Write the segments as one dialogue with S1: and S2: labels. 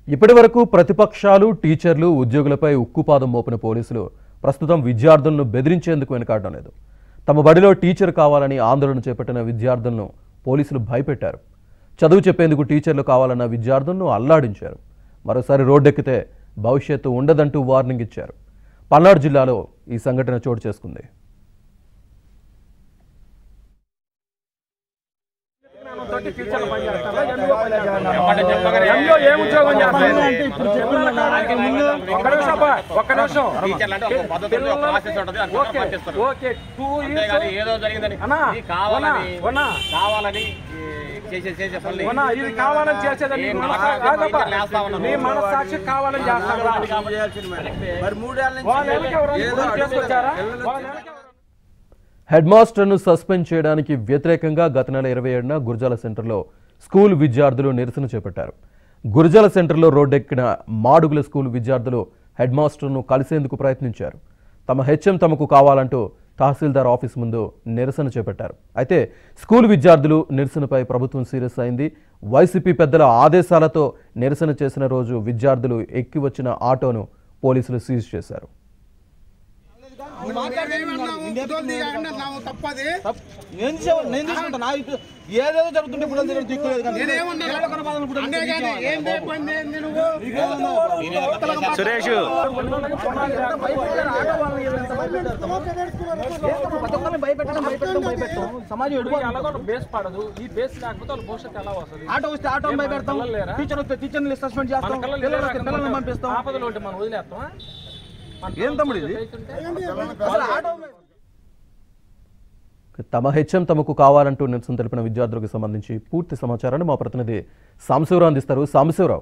S1: ఇప్పటి వరకు ప్రతిపక్షాలు టీచర్లు ఉద్యోగులపై ఉక్కుపాదం మోపిన పోలీసులు ప్రస్తుతం విద్యార్థులను బెదిరించేందుకు వెనుకాడడం లేదు తమ బడిలో టీచర్ కావాలని ఆందోళన చేపట్టిన విద్యార్థులను పోలీసులు భయపెట్టారు చదువు చెప్పేందుకు టీచర్లు కావాలన్న విద్యార్థులను అల్లాడించారు మరోసారి రోడ్డెక్కితే భవిష్యత్తు ఉండదంటూ వార్నింగ్ ఇచ్చారు పల్నాడు జిల్లాలో ఈ సంఘటన చోటు చేసుకుంది
S2: తోటి టీచర్లు పని చేస్తారా? ఎంఈఓ పని చేస్తారా? ఎంఈఓ ఏం ఉద్యోగం చేస్తారు? ఒక్క నిమిషం అబ్బా, ఒక్క నిమిషం.
S3: టీచర్లు అంటే ఒక పద్ధతి ఉంటుంది, ఒక ప్రాసెస్ ఉంటుంది, అది ప్రకారం
S2: ఓకే,
S3: పనిచేస్తారు.
S2: ఓకే, టూ
S3: అంతేగాని
S2: ఇయర్స్
S3: ఏదో జరిగిందని
S2: అన్నా,
S3: ఇది కావాలని
S2: ఉన్నా, ఉన్నా.
S3: కావాలని ఈ చేసే చేసే పనులు
S2: ఉన్నా, ఇది కావాలని చేసేది నీ
S3: ఏం
S2: మనసా-
S3: నాకు
S2: కాదబ్బా.
S3: టీచర్లు వేస్తా ఉన్నారు.
S2: నీ మనసాక్షి కావాలని చేస్తారా
S4: మరి మూడేళ్ల
S2: వాళ్ళ
S4: నుంచి
S2: వెనక ఎవరైనా
S4: ఏదో
S2: గుర్తు చేసుకొచ్చారా?
S4: పిల్లలు
S2: వాళ్ళ వెనక ఎవరైనా-
S1: హెడ్ మాస్టర్ను సస్పెండ్ చేయడానికి వ్యతిరేకంగా గత నెల ఇరవై ఏడున గురజాల సెంటర్లో స్కూల్ విద్యార్థులు నిరసన చేపట్టారు గురజాల సెంటర్లో రోడ్డెక్కిన మాడుగుల స్కూల్ విద్యార్థులు హెడ్ మాస్టర్ను కలిసేందుకు ప్రయత్నించారు తమ హెచ్ఎం తమకు కావాలంటూ తహసీల్దార్ ఆఫీస్ ముందు నిరసన చేపట్టారు అయితే స్కూల్ విద్యార్థులు నిరసనపై ప్రభుత్వం సీరియస్ అయింది వైసీపీ పెద్దల ఆదేశాలతో నిరసన చేసిన రోజు విద్యార్థులు ఎక్కి వచ్చిన ఆటోను పోలీసులు సీజ్ చేశారు
S4: తప్పది నేను చే- నేను తీసుకుంటా నా ఇప్పుడు ఏదేదో జరుగుతుంటే ఇప్పుడు తిరగడం దిక్కులేదు కానీ ఏదో కొన్ని బాధలు కూడా
S3: సురేష్
S4: భయపెట్టడం భయపెట్టడం భయపెట్టడం సమాజం
S2: ఇప్పుడు ఈ ఎలాగో బేస్ పడదు ఈ బేస్ లేకపోతే వాళ్ళ భవిష్యత్తు ఎలా వస్తుంది
S4: ఆటో వస్తే ఆటో
S2: ఏం మన
S4: భయపెడతాం
S2: పిల్లలు లేరా?
S4: టీచర్ వస్తే టీచర్ని సస్పెండ్
S2: మన
S4: చేస్తాం
S2: పిల్లలు
S4: పిల్లలు
S2: లేరా?
S4: వస్తే పిల్లల్ని పంపిస్తాం
S2: ఆపదలో ఉంటే మనం వదిలేస్తామా మన
S4: ఏం తమ్ముడు ఇది
S2: పిల్లలు
S4: అసలు ఆటో
S1: తమ హెచ్ఎం తమకు కావాలంటూ నిరసన తెలిపిన విద్యార్థులకు సంబంధించి పూర్తి సమాచారాన్ని మా ప్రతినిధి సాంబశివరావు అందిస్తారు సాంబశివరావు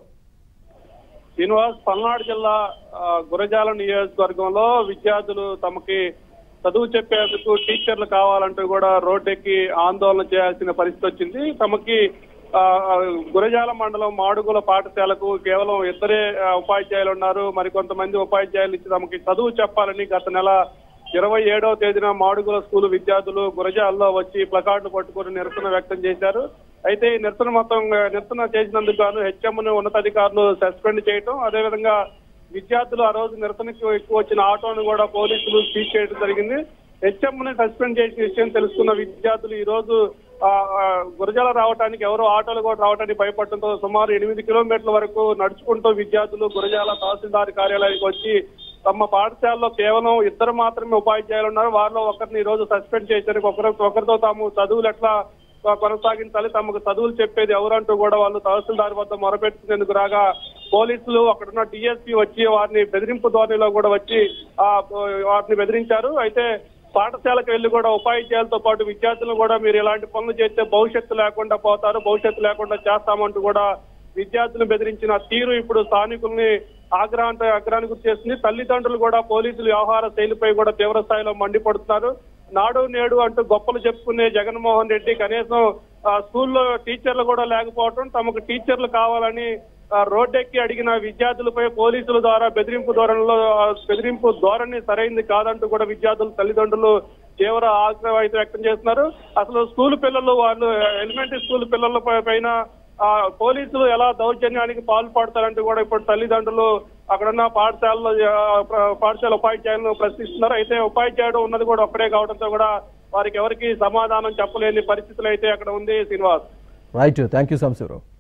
S5: శ్రీనివాస్ పల్నాడు జిల్లా ఆ, గురజాల నియోజకవర్గంలో విద్యార్థులు తమకి చదువు చెప్పేందుకు టీచర్లు కావాలంటూ కూడా రోడ్డెక్కి ఆందోళన చేయాల్సిన పరిస్థితి వచ్చింది తమకి ఆ, ఆ, గురజాల మండలం మాడుగుల పాఠశాలకు కేవలం ఇద్దరే ఆ, ఉపాధ్యాయులు ఉన్నారు మరికొంతమంది ఉపాధ్యాయులు ఇచ్చి తమకి చదువు చెప్పాలని గత నెల ఇరవై ఏడవ తేదీన మాడుగుల స్కూల్ విద్యార్థులు గురజాల్లో వచ్చి ప్లకార్డులు పట్టుకుని నిరసన వ్యక్తం చేశారు అయితే ఈ నిరసన మొత్తం నిరసన చేసినందుకు గాను హెచ్ఎంను ఉన్నతాధికారులు సస్పెండ్ చేయటం అదేవిధంగా విద్యార్థులు ఆ రోజు నిరసనకు ఎక్కువ వచ్చిన ఆటోను కూడా పోలీసులు సీజ్ చేయడం జరిగింది హెచ్ఎంని సస్పెండ్ చేసిన విషయం తెలుసుకున్న విద్యార్థులు ఈ రోజు ఆ, ఆ, గురజాల రావడానికి ఎవరో ఆటోలు కూడా రావడానికి భయపడటంతో సుమారు ఎనిమిది కిలోమీటర్ల వరకు నడుచుకుంటూ విద్యార్థులు గురజాల తహసీల్దార్ కార్యాలయానికి వచ్చి తమ పాఠశాలలో కేవలం ఇద్దరు మాత్రమే ఉపాధ్యాయులు ఉన్నారు వారిలో ఒకరిని ఈ రోజు సస్పెండ్ చేశారు ఒకరు ఒకరితో తాము చదువులు ఎట్లా కొనసాగించాలి తమకు చదువులు చెప్పేది ఎవరంటూ కూడా వాళ్ళు తహసీల్దార్ వద్ద మొరపెట్టుకునేందుకు రాగా పోలీసులు అక్కడున్న డిఎస్పీ వచ్చి వారిని బెదిరింపు ధోరణిలో కూడా వచ్చి ఆ వారిని బెదిరించారు అయితే పాఠశాలకు వెళ్లి కూడా ఉపాధ్యాయులతో పాటు విద్యార్థులను కూడా మీరు ఇలాంటి పనులు చేస్తే భవిష్యత్తు లేకుండా పోతారు భవిష్యత్తు లేకుండా చేస్తామంటూ కూడా విద్యార్థులను బెదిరించిన తీరు ఇప్పుడు స్థానికుల్ని ఆగ్రహాంత ఆగ్రహానికి గురి చేస్తుంది తల్లిదండ్రులు కూడా పోలీసుల వ్యవహార శైలిపై కూడా తీవ్ర స్థాయిలో మండిపడుతున్నారు నాడు నేడు అంటూ గొప్పలు చెప్పుకునే జగన్మోహన్ రెడ్డి కనీసం ఆ, స్కూల్లో టీచర్లు కూడా లేకపోవడం తమకు టీచర్లు కావాలని ఆ, రోడ్డెక్కి అడిగిన విద్యార్థులపై పోలీసుల ద్వారా బెదిరింపు ధోరణిలో ఆ, బెదిరింపు ధోరణి సరైంది కాదంటూ కూడా విద్యార్థులు తల్లిదండ్రులు తీవ్ర ఆగ్రహం అయితే వ్యక్తం చేస్తున్నారు అసలు స్కూల్ పిల్లలు వాళ్ళు ఎలిమెంటరీ స్కూల్ పిల్లల పై- పైన ఆ, పోలీసులు ఎలా దౌర్జన్యానికి పాల్పడతారంటూ కూడా ఇప్పుడు తల్లిదండ్రులు అక్కడున్న పాఠశాలలో ఆ, ప్ర- పాఠశాల ఉపాధ్యాయులను ప్రశ్నిస్తున్నారు అయితే ఉపాధ్యాయుడు ఉన్నది కూడా ఒక్కడే కావడంతో కూడా వారికి ఎవరికి సమాధానం చెప్పలేని పరిస్థితులు అయితే అక్కడ ఉంది Srinivas
S1: right thank you Sambasivarao